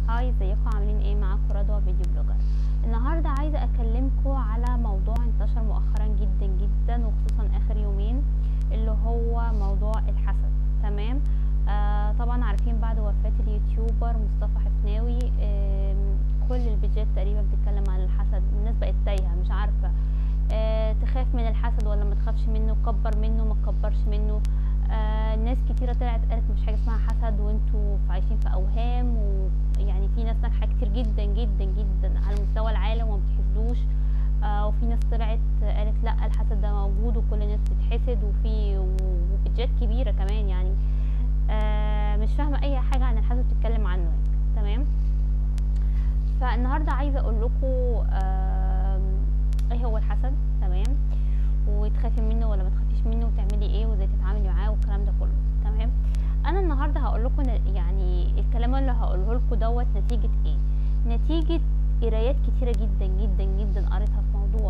هاي ازيكم عاملين ايه معاكم رضوى فيديو بلوجر النهارده عايزه اكلمكم على موضوع انتشر مؤخرا جدا جدا وخصوصا اخر يومين اللي هو موضوع الحسد تمام آه طبعا عارفين بعد وفاه اليوتيوبر مصطفى حفناوي آه كل الفيديوهات تقريبا بتتكلم عن الحسد الناس بقت تايهه مش عارفه آه تخاف من الحسد ولا ما تخافش منه كبر منه ما تكبرش منه آه ناس كتيرة طلعت قالت مش حاجة اسمها حسد وانتوا عايشين في اوهام ويعني في ناس ناجحة كتير جدا جدا جدا على مستوى العالم وما بتحسدوش آه وفي ناس طلعت قالت لا الحسد ده موجود وكل الناس بتحسد وفي وفيديوهات كبيرة كمان يعني آه مش فاهمة اي حاجة عن الحسد بتتكلم عنه يعني تمام فالنهاردة عايزة اقول لكم آه ايه هو الحسد تمام وتخافي منه ولا ما تخافيش منه وتعملي ايه وازاي تتعاملي معاه والكلام ده كله تمام انا النهارده هقول لكم يعني الكلام اللي هقوله لكم دوت نتيجه ايه نتيجه قرايات كتيره جدا جدا جدا قريتها في موضوع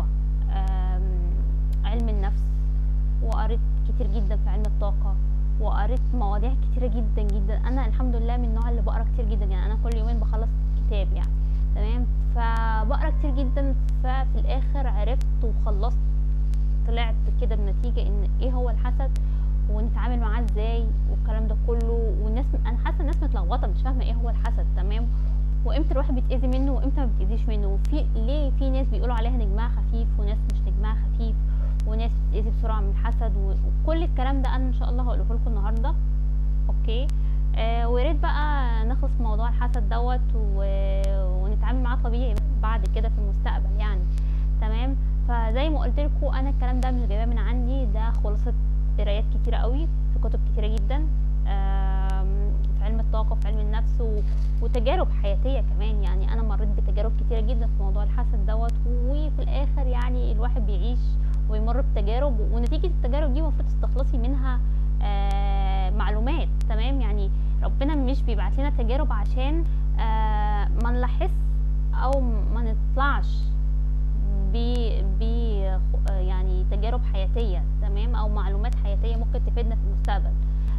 علم النفس وقريت كتير جدا في علم الطاقه وقريت مواضيع كتيره جدا جدا انا الحمد لله من النوع اللي بقرا كتير جدا يعني انا كل يومين بخلص كتاب يعني تمام فبقرا كتير جدا ففي الاخر عرفت وخلصت طلعت كده بنتيجه ان ايه هو الحسد ونتعامل معاه ازاي والكلام ده كله والناس انا حاسه الناس متلخبطه مش فاهمه ايه هو الحسد تمام وامتى الواحد بيتاذي منه وامتى ما بيتاذيش منه وفي ليه في ناس بيقولوا عليها نجمها خفيف وناس مش نجمها خفيف وناس بتتاذي بسرعه من الحسد وكل الكلام ده انا ان شاء الله هقوله لكم النهارده اوكي آه ويا ريت بقى نخلص من موضوع الحسد دوت و... ونتعامل معاه طبيعي بعد كده في المستقبل يعني تمام فزي ما قلت لكم انا الكلام ده مش جايباه من عندي ده خلاصه قرايات كتيره قوي في كتب كتيره جدا في علم الطاقه وفي علم النفس و... وتجارب حياتيه كمان يعني انا مريت بتجارب كتيره جدا في موضوع الحسد دوت وفي الاخر يعني الواحد بيعيش ويمر بتجارب ونتيجه التجارب دي المفروض تستخلصي منها معلومات تمام يعني ربنا مش بيبعت لنا تجارب عشان ما نلاحظ او ما نطلعش ب يعني تجارب حياتيه تمام او معلومات حياتيه ممكن تفيدنا في المستقبل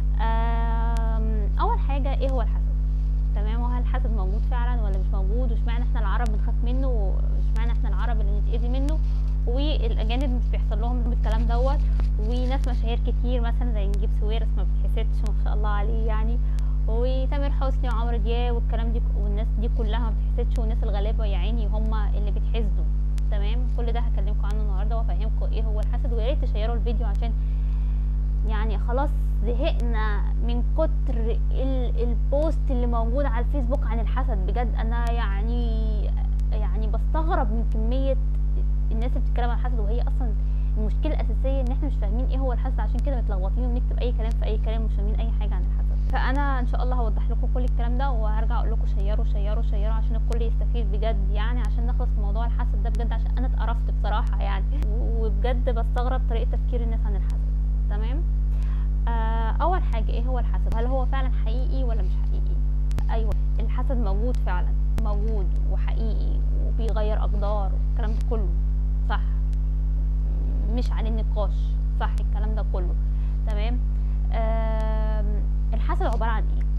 اول حاجه ايه هو الحسد تمام وهل الحسد موجود فعلا ولا مش موجود واشمعنى احنا العرب بنخاف منه واشمعنى احنا العرب اللي نتاذي منه والاجانب مش بيحصل لهم الكلام دوت وناس مشاهير كتير مثلا زي نجيب سويرس ما بتحسدش ما شاء الله عليه يعني وتامر حسني وعمرو دياب والكلام دي والناس دي كلها ما بتحسدش والناس الغلابه يا عيني هم اللي بتحسدوا تمام كل ده هكلمكم عنه النهارده وافهمكم ايه هو الحسد ويا ريت تشيروا الفيديو عشان يعني خلاص زهقنا من كتر البوست اللي موجود على الفيسبوك عن الحسد بجد انا يعني يعني بستغرب من كميه الناس اللي بتتكلم عن الحسد وهي اصلا المشكله الاساسيه ان احنا مش فاهمين ايه هو الحسد عشان كده متلخبطين وبنكتب اي كلام في اي كلام مش فاهمين اي حاجه عن الحسد فانا ان شاء الله هوضح لكم كل الكلام ده وهرجع اقول لكم شيروا شيروا شيروا عشان الكل يستفيد بجد يعني عشان نخلص من موضوع الحسد ده بجد عشان انا اتقرفت بصراحه يعني وبجد بستغرب طريقه تفكير الناس عن الحسد تمام آه اول حاجه ايه هو الحسد هل هو فعلا حقيقي ولا مش حقيقي ايوه الحسد موجود فعلا موجود وحقيقي وبيغير اقدار والكلام ده كله صح مش عن النقاش صح الكلام ده كله تمام آه الحسد عباره عن ايه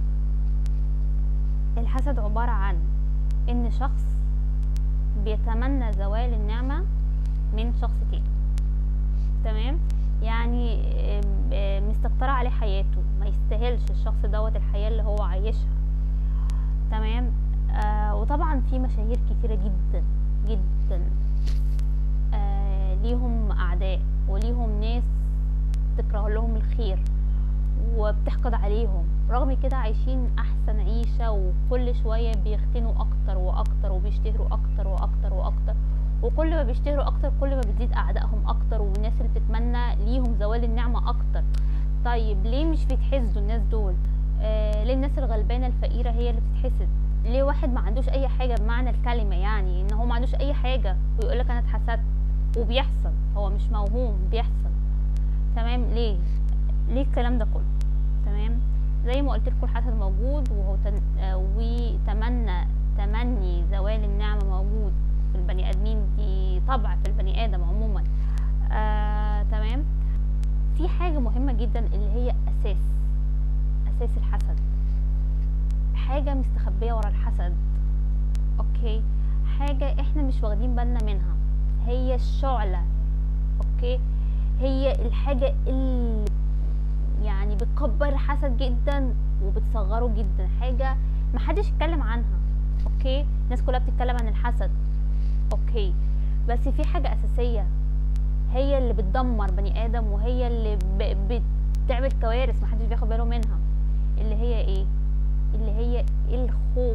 الحسد عباره عن ان شخص بيتمنى زوال النعمه من شخص تاني تمام يعني مستكترة عليه حياته ما يستاهلش الشخص دوت الحياة اللي هو عايشها تمام آه وطبعا في مشاهير كتيرة جدا جدا آه ليهم أعداء وليهم ناس تكره لهم الخير وبتحقد عليهم رغم كده عايشين أحسن عيشة وكل شوية بيختنوا أكتر وأكتر وبيشتهروا أكتر وأكتر وأكتر وكل ما بيشتهروا اكتر كل ما بتزيد اعدائهم اكتر والناس اللي بتتمنى ليهم زوال النعمه اكتر طيب ليه مش بيتحسدوا الناس دول آه ليه الناس الغلبانه الفقيره هي اللي بتتحسد ليه واحد ما عندوش اي حاجه بمعنى الكلمه يعني ان هو ما عندوش اي حاجه ويقول لك انا اتحسدت وبيحصل هو مش موهوم بيحصل تمام ليه ليه الكلام ده كله تمام زي ما قلت لكم الحسد موجود وهو تن... آه وتمنى تمني زوال النعمه موجود في البني ادمين دي طبع في البني ادم عموما آه، تمام في حاجه مهمه جدا اللي هي اساس اساس الحسد حاجة مستخبية ورا الحسد اوكي حاجة احنا مش واخدين بالنا منها هي الشعلة اوكي هي الحاجة اللي يعني بتكبر الحسد جدا وبتصغره جدا حاجة محدش يتكلم عنها اوكي الناس كلها بتتكلم عن الحسد اوكي بس في حاجة اساسية هي اللي بتدمر بني ادم وهي اللي ب... بتعمل كوارث محدش بياخد باله منها اللي هي ايه اللي هي الخوف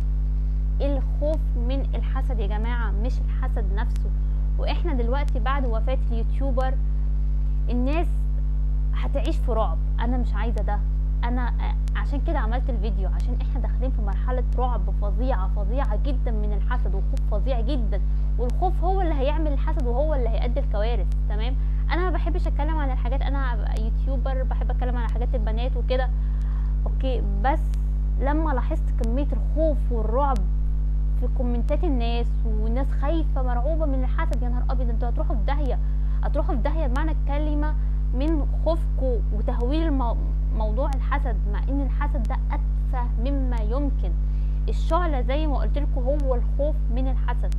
الخوف من الحسد يا جماعة مش الحسد نفسه واحنا دلوقتي بعد وفاة اليوتيوبر الناس هتعيش في رعب انا مش عايزة ده انا عشان كده عملت الفيديو عشان احنا داخلين في مرحلة رعب فظيعة فظيعة جدا من الحسد وخوف فظيع جدا والخوف هو اللي هيعمل الحسد وهو اللي هيؤدي الكوارث تمام انا ما بحبش اتكلم عن الحاجات انا يوتيوبر بحب اتكلم عن حاجات البنات وكده اوكي بس لما لاحظت كمية الخوف والرعب في كومنتات الناس والناس خايفة مرعوبة من الحسد يا نهار ابيض انتوا هتروحوا في داهية هتروحوا في داهية بمعنى الكلمة من خوفكم وتهويل المو... موضوع الحسد مع ان الحسد ده اتفه مما يمكن الشعلة زي ما قلت لكم هو الخوف من الحسد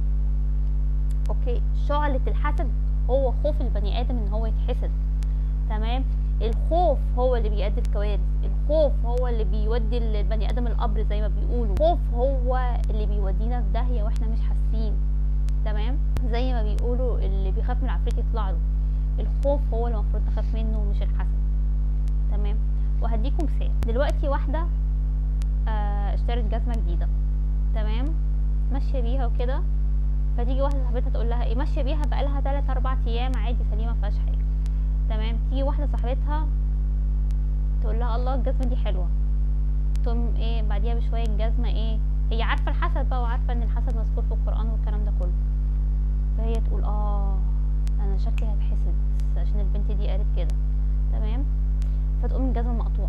اوكي شعلة الحسد هو خوف البني ادم ان هو يتحسد تمام الخوف هو اللي بيؤدي الكوارث الخوف هو اللي بيودي البني ادم القبر زي ما بيقولوا الخوف هو اللي بيودينا في داهيه واحنا مش حاسين تمام زي ما بيقولوا اللي بيخاف من العفريت يطلع له الخوف هو اللي المفروض نخاف منه مش الحسد تمام وهديكم مثال دلوقتي واحده آه اشترت جزمه جديده تمام ماشيه بيها وكده فتيجي واحده صاحبتها تقول لها ايه ماشيه بيها بقالها 3 4 ايام عادي سليمه مفيهاش حاجه تمام تيجي واحده صاحبتها تقول لها الله الجزمه دي حلوه تقوم ايه بعديها بشويه الجزمه ايه هي عارفه الحسد بقى وعارفه ان الحسد مذكور في القران والكلام ده كله فهي تقول اه انا شكلي هتحسد عشان البنت دي قالت كده تمام فتقوم الجزمه مقطوعه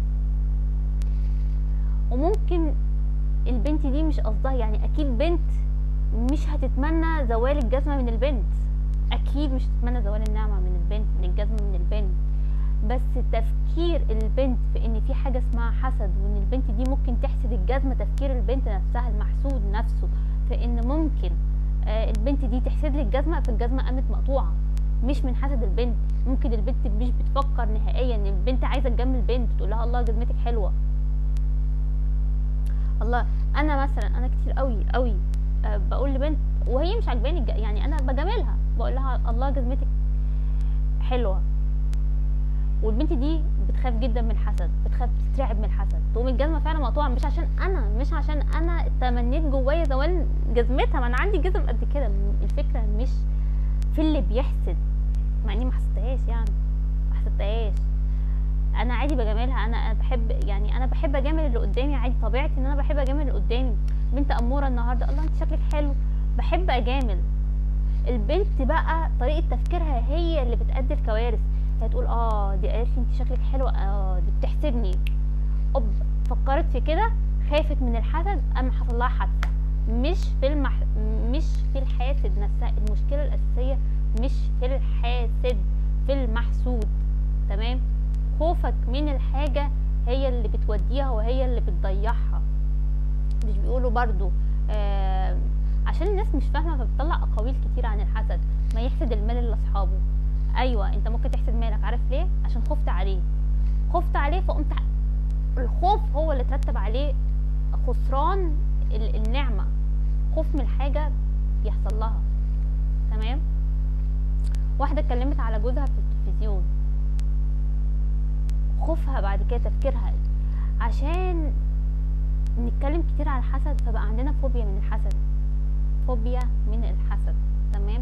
وممكن البنت دي مش قصدها يعني اكيد بنت مش هتتمنى زوال الجزمه من البنت اكيد مش هتتمنى زوال النعمه من البنت من الجزمه من البنت بس تفكير البنت في ان في حاجه اسمها حسد وان البنت دي ممكن تحسد الجزمه تفكير البنت نفسها المحسود نفسه في ان ممكن آه البنت دي تحسد لي الجزمه فالجزمه قامت مقطوعه مش من حسد البنت ممكن البنت مش بتفكر نهائيا ان البنت عايزه تجمل البنت تقول لها الله جزمتك حلوه الله انا مثلا انا كتير قوي قوي أه بقول لبنت وهي مش عاجباني يعني انا بجاملها بقول لها الله جزمتك حلوه والبنت دي بتخاف جدا من الحسد بتخاف تترعب من الحسد تقوم الجزمه فعلا مقطوعه مش عشان انا مش عشان انا تمنيت جوايا زوال جزمتها ما انا عندي جزم قد كده الفكره مش في اللي بيحسد مع اني ما حسدتهاش يعني ما حسدتهاش انا عادي بجاملها انا بحب يعني انا بحب اجامل اللي قدامي عادي طبيعتي ان انا بحب اجامل اللي قدامي بنت اموره النهارده الله انت شكلك حلو بحب اجامل البنت بقى طريقه تفكيرها هي اللي بتأدي الكوارث هي تقول اه دي قالت لي انت شكلك حلو اه دي بتحسدني اوب فكرت في كده خافت من الحسد قام حصل لها حادثه مش في المح... مش في الحاسد نفسها المشكله الاساسيه مش في الحاسد في المحسود تمام خوفك من الحاجه هي اللي بتوديها وهي اللي بتضيعها مش بيقولوا برضو آه عشان الناس مش فاهمه فبتطلع اقاويل كتير عن الحسد ما يحسد المال لاصحابه ايوه انت ممكن تحسد مالك عارف ليه عشان خفت عليه خفت عليه فقمت الخوف هو اللي ترتب عليه خسران النعمه خوف من الحاجه يحصل لها تمام واحده اتكلمت على جوزها في التلفزيون خوفها بعد كده تفكيرها عشان نتكلم كتير على الحسد فبقى عندنا فوبيا من الحسد فوبيا من الحسد تمام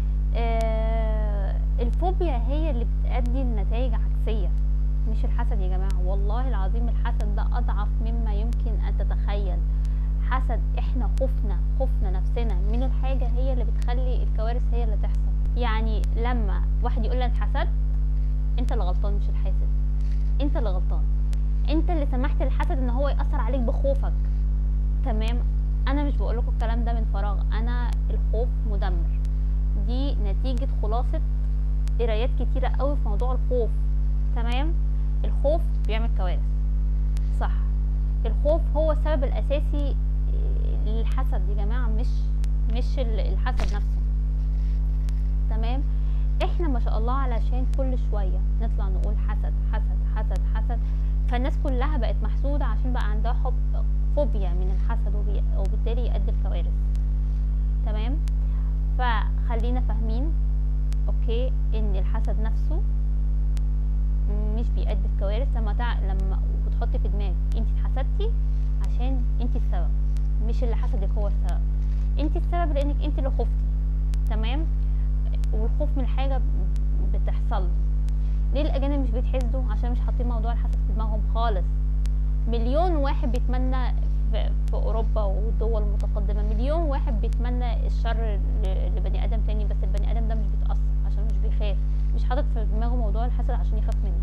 آه الفوبيا هي اللي بتؤدي لنتائج عكسيه مش الحسد يا جماعه والله العظيم الحسد ده اضعف مما يمكن ان تتخيل حسد احنا خفنا خفنا نفسنا من الحاجه هي اللي بتخلي الكوارث هي اللي تحصل يعني لما واحد يقول لي انا اتحسدت انت اللي غلطان مش الحاسد انت اللي غلطان انت اللي سمحت للحسد ان هو ياثر عليك بخوفك تمام انا مش بقول لكم الكلام ده من فراغ انا الخوف مدمر دي نتيجه خلاصه قرايات كتيره قوي في موضوع الخوف تمام الخوف بيعمل كوارث صح الخوف هو السبب الاساسي للحسد يا جماعه مش مش ال- الحسد نفسه تمام احنا ما شاء الله علشان كل شويه نطلع نقول حسد حسد حسد حسد فالناس كلها بقت محسوده عشان بقى عندها حب فوبيا من الحسد وبي- وبالتالي يؤدي لكوارث تمام فخلينا فاهمين اوكي ان الحسد نفسه مش بيؤدي لكوارث لما تع... لما وتحطي في دماغك انت اتحسدتي عشان انت السبب مش اللي حسدك هو السبب انت السبب لانك انت اللي خفتي تمام والخوف من حاجه بتحصل ليه الاجانب مش بيتحسدوا عشان مش حاطين موضوع الحسد في دماغهم خالص مليون واحد بيتمنى في, في اوروبا والدول المتقدمه مليون واحد بيتمنى الشر ل- لبني ادم تاني بس البني ادم ده مش بيتاثر عشان مش بيخاف مش حاطط في دماغه موضوع الحسد عشان يخاف منه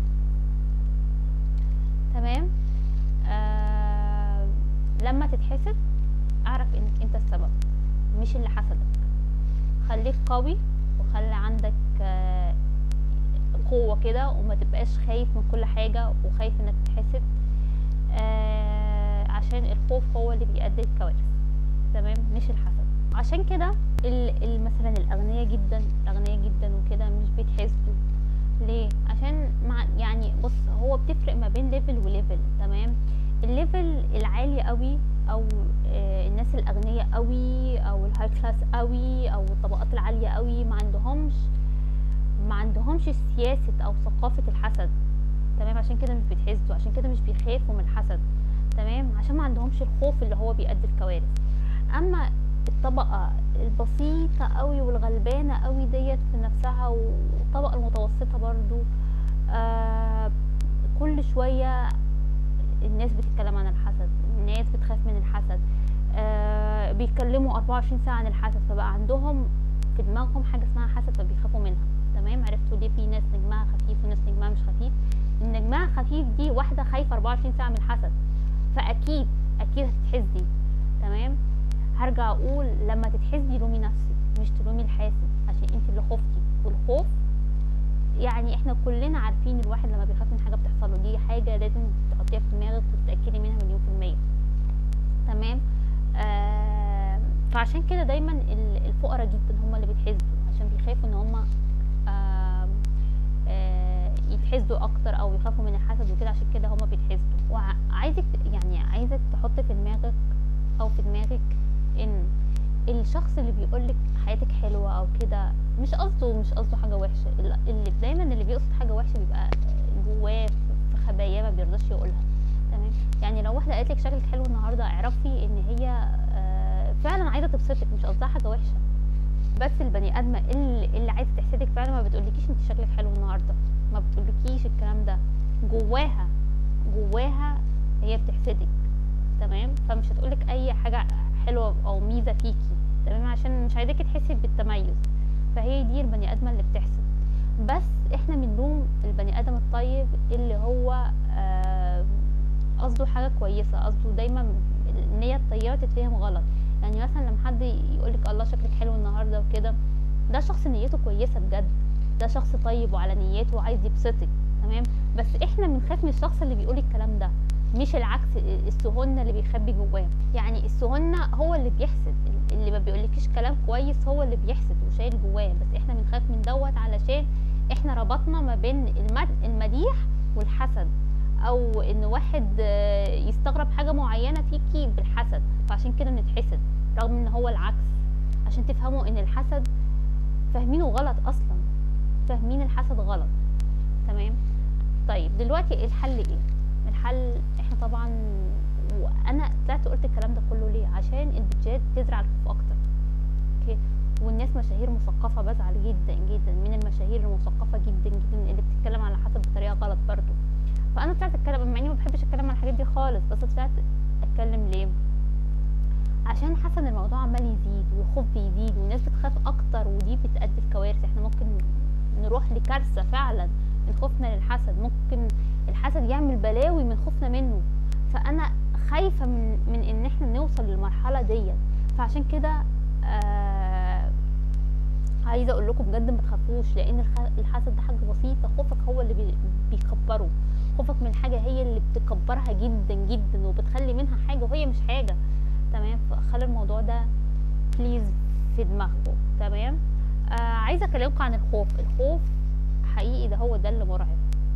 تمام آه لما تتحسد اعرف انك انت السبب مش اللي حسدك خليك قوي وخلي عندك آه قوة كده وما تبقاش خايف من كل حاجة وخايف انك تتحسد آه عشان الخوف هو اللي بيؤدي للكوارث تمام مش الحسد عشان كده ال- ال- مثلا الاغنياء جدا الاغنياء جدا وكده مش بيتحسدوا ليه عشان مع يعني بص هو بتفرق ما بين ليفل وليفل تمام الليفل العالي قوي او آه الناس الاغنياء قوي او الهاي كلاس قوي او الطبقات العاليه قوي ما عندهمش ما عندهمش سياسه او ثقافه الحسد تمام عشان كده مش بيتحسدوا عشان كده مش بيخافوا من الحسد تمام عشان ما عندهمش الخوف اللي هو بيؤدي لكوارث اما الطبقه البسيطه قوي والغلبانه قوي ديت في نفسها والطبقه المتوسطه برضو آه كل شويه الناس بتتكلم عن الحسد الناس بتخاف من الحسد آه بيتكلموا 24 ساعه عن الحسد فبقى عندهم في دماغهم حاجه اسمها حسد فبيخافوا منها تمام عرفتوا ليه في ناس نجمها خفيف وناس نجمها مش خفيف النجمها خفيف دي واحده خايفه 24 ساعه من الحسد فاكيد اكيد هتتحسدي تمام هرجع اقول لما تتحسدي لومي نفسك مش تلومي الحاسد عشان انت اللي خفتي والخوف يعني احنا كلنا عارفين الواحد لما بيخاف من حاجه بتحصل له دي حاجه لازم تحطيها في دماغك وتتاكدي منها مليون في الميه تمام آه فعشان كده دايما ال- الفقراء جدا هم اللي بيتحسدوا عشان بيخافوا ان هم آه آه يتحسدوا اكتر او يخافوا من الحسد وكده عشان كده هم بيتحسدوا وعايزك يعني عايزك تحط في دماغك او في دماغك ان الشخص اللي بيقولك حياتك حلوه او كده مش قصده مش قصده حاجه وحشه ال- اللي دايما اللي بيقصد حاجه وحشه بيبقى جواه في خباياه ما بيرضاش يقولها تمام يعني لو واحده قالت لك شكلك حلو النهارده اعرفي ان هي آه، فعلا عايزه تبسطك مش قصدها حاجه وحشه بس البني ادمه اللي, اللي عايزه تحسدك فعلا ما بتقولكيش انت شكلك حلو النهارده ما بتقولكيش الكلام ده جواها جواها هي بتحسدك تمام فمش هتقولك اي حاجه حلوه او ميزه فيكي تمام عشان مش عايزاكي تحسي بالتميز فهي دي البني ادمه اللي بتحسد بس احنا بنلوم البني ادم الطيب اللي هو آه، قصده حاجه كويسه قصده دايما النيه الطيبه تتفهم غلط يعني مثلا لما حد يقولك الله شكلك حلو النهارده وكده ده شخص نيته كويسه بجد ده شخص طيب وعلى نيته وعايز يبسطك تمام بس احنا بنخاف من الشخص اللي بيقول الكلام ده مش العكس السهنة اللي بيخبي جواه يعني السهنة هو اللي بيحسد اللي ما بيقولكيش كلام كويس هو اللي بيحسد وشايل جواه بس احنا بنخاف من دوت علشان احنا ربطنا ما بين المد- المديح والحسد او ان واحد آه، يستغرب حاجة معينة فيكي بالحسد فعشان كده بنتحسد رغم ان هو العكس عشان تفهموا ان الحسد فاهمينه غلط اصلا فاهمين الحسد غلط تمام طيب دلوقتي الحل ايه الحل احنا طبعا وانا طلعت قلت الكلام ده كله ليه عشان البيتجات تزرع الخوف اكتر اوكي والناس مشاهير مثقفه بزعل جدا جدا من المشاهير المثقفه جدا جدا اللي بتتكلم على حسب بطريقه غلط برضو فانا طلعت اتكلم مع اني ما بحبش اتكلم عن الحاجات دي خالص بس طلعت اتكلم ليه عشان حاسه ان الموضوع عمال يزيد والخوف بيزيد والناس بتخاف اكتر ودي بتؤدي لكوارث احنا ممكن نروح لكارثه فعلا من خوفنا للحسد ممكن الحسد يعمل بلاوي من خوفنا منه فانا خايفه من من ان احنا نوصل للمرحله ديت فعشان كده آه عايزه اقول لكم بجد ما تخافوش لان الخ- الحسد ده حاجه بسيطه خوفك هو اللي بي- بيكبره خوفك من حاجه هي اللي بتكبرها جدا جدا وبتخلي منها حاجه وهي مش حاجه تمام فخلي الموضوع ده بليز في دماغكم تمام آه عايزه اكلمكم عن الخوف الخوف حقيقي ده هو ده اللي مرعب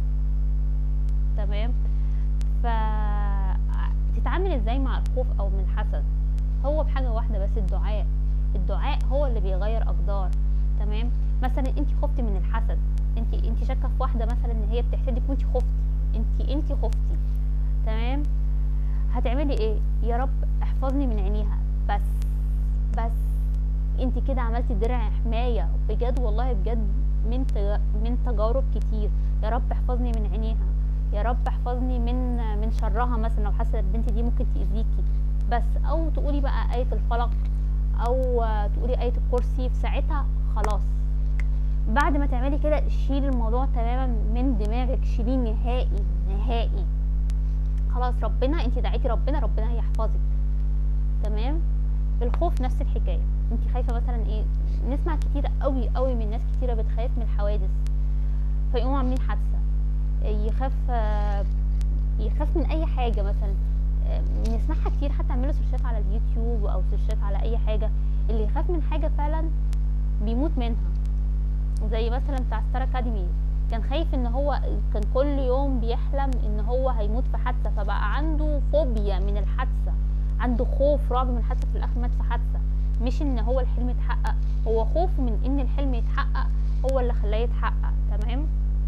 تمام ف تتعامل ازاي مع الخوف او من الحسد هو بحاجه واحده بس الدعاء الدعاء هو اللي بيغير اقدار تمام مثلا انت خفتي من الحسد انت انت شاكه في واحده مثلا ان هي بتحسدك وانت خفتي انت انت خفتي تمام هتعملي ايه يا رب احفظني من عينيها بس بس انت كده عملتي درع حمايه بجد والله بجد من تج- من تجارب كتير يا رب احفظني من عينيها يا رب احفظني من من شرها مثلا لو حاسه البنت دي ممكن تاذيكي بس او تقولي بقى ايه الفلق او تقولي ايه الكرسي في ساعتها خلاص بعد ما تعملي كده شيل الموضوع تماما من دماغك شيليه نهائي نهائي خلاص ربنا انت دعيتي ربنا ربنا هيحفظك تمام الخوف نفس الحكايه انت خايفه مثلا ايه نسمع كتير قوي قوي من ناس كتيره بتخاف من الحوادث فيقوموا عاملين حادثه يخاف آه، يخاف من اي حاجه مثلا آه، بنسمعها كتير حتى اعملوا سيرشات على اليوتيوب او سيرشات على اي حاجه اللي يخاف من حاجه فعلا بيموت منها زي مثلا بتاع ستار اكاديمي كان خايف ان هو كان كل يوم بيحلم ان هو هيموت في حادثه فبقى عنده فوبيا من الحادثه عنده خوف رعب من الحادثه في الاخر مات في حادثه مش ان هو الحلم يتحقق هو خوف من ان الحلم يتحقق هو اللي خلاه يتحقق تمام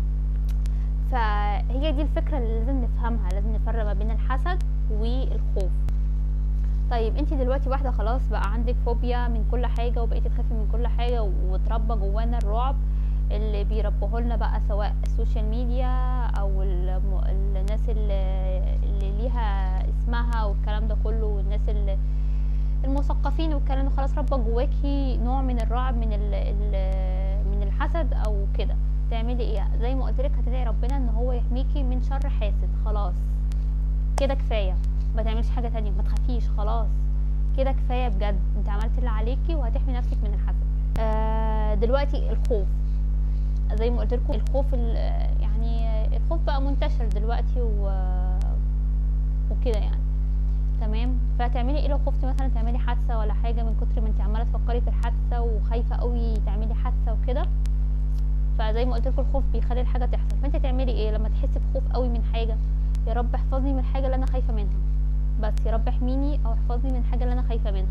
فهي دي الفكره اللي لازم نفهمها لازم نفرق ما بين الحسد والخوف طيب انت دلوقتي واحده خلاص بقى عندك فوبيا من كل حاجه وبقيتي تخافي من كل حاجه واتربى جوانا الرعب اللي بيربوه لنا بقى سواء السوشيال ميديا او الم... الناس اللي, اللي ليها اسمها والكلام ده كله والناس اللي المثقفين والكلام ده خلاص ربى جواكي نوع من الرعب من ال... ال... من الحسد او كده تعملي ايه زي ما قلت لك هتدعي ربنا ان هو يحميكي من شر حاسد خلاص كده كفايه ما تعمليش حاجه تانية ما تخافيش خلاص كده كفايه بجد انت عملتي اللي عليكي وهتحمي نفسك من الحسد آه دلوقتي الخوف زي ما قلت لكم الخوف ال- يعني الخوف بقى منتشر دلوقتي و... وكده يعني تمام فهتعملي ايه لو خفتي مثلا تعملي حادثه ولا حاجه من كتر ما انت عماله تفكري في الحادثه وخايفه قوي تعملي حادثه وكده فزي ما قلت لكم الخوف بيخلي الحاجه تحصل فانت تعملي ايه لما تحسي بخوف قوي من حاجه يا رب احفظني من الحاجه اللي انا خايفه منها بس يا رب احميني او احفظني من الحاجه اللي انا خايفه منها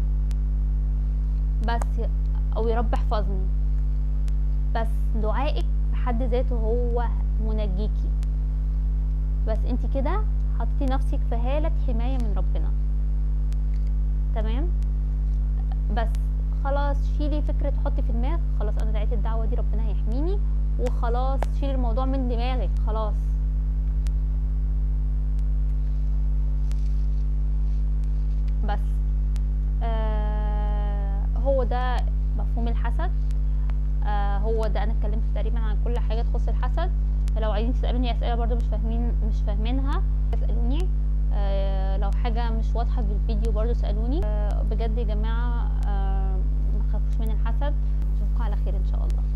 بس ي- او يا رب احفظني بس دعائك في حد ذاته هو منجيكي بس انت كده حطيتي نفسك في هالة حماية من ربنا تمام بس خلاص شيلي فكرة حطي في دماغ خلاص انا دعيت الدعوة دي ربنا هيحميني وخلاص شيلي الموضوع من دماغك خلاص بس آه هو ده مفهوم الحسد آه هو ده انا اتكلمت تقريبا عن كل حاجه تخص الحسد لو عايزين تسالوني اسئله برضو مش فاهمين مش فاهمينها اسالوني آه لو حاجه مش واضحه في الفيديو برضو اسالوني آه بجد يا جماعه آه ما تخافوش من الحسد اشوفكم على خير ان شاء الله